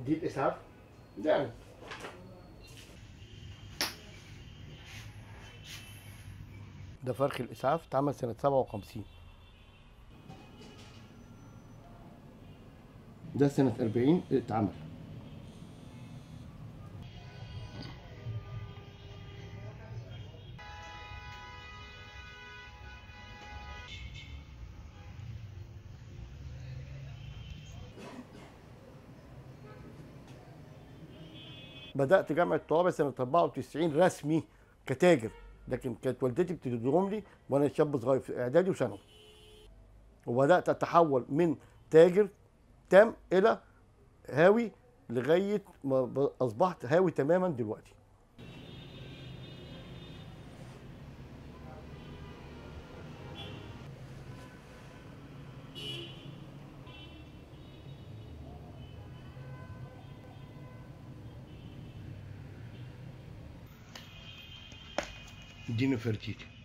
دي الاسعاف ده ده فرخ الاسعاف اتعمل سنه 57 ده سنه 40 اتعمل بدات جامعه طوابع سنه 94 رسمي كتاجر لكن كانت والدتي بتديهم لي وانا شاب صغير في اعدادي وثانوي وبدات اتحول من تاجر تام الى هاوي لغايه ما ب- اصبحت هاوي تماما دلوقتي دي نفرتيتي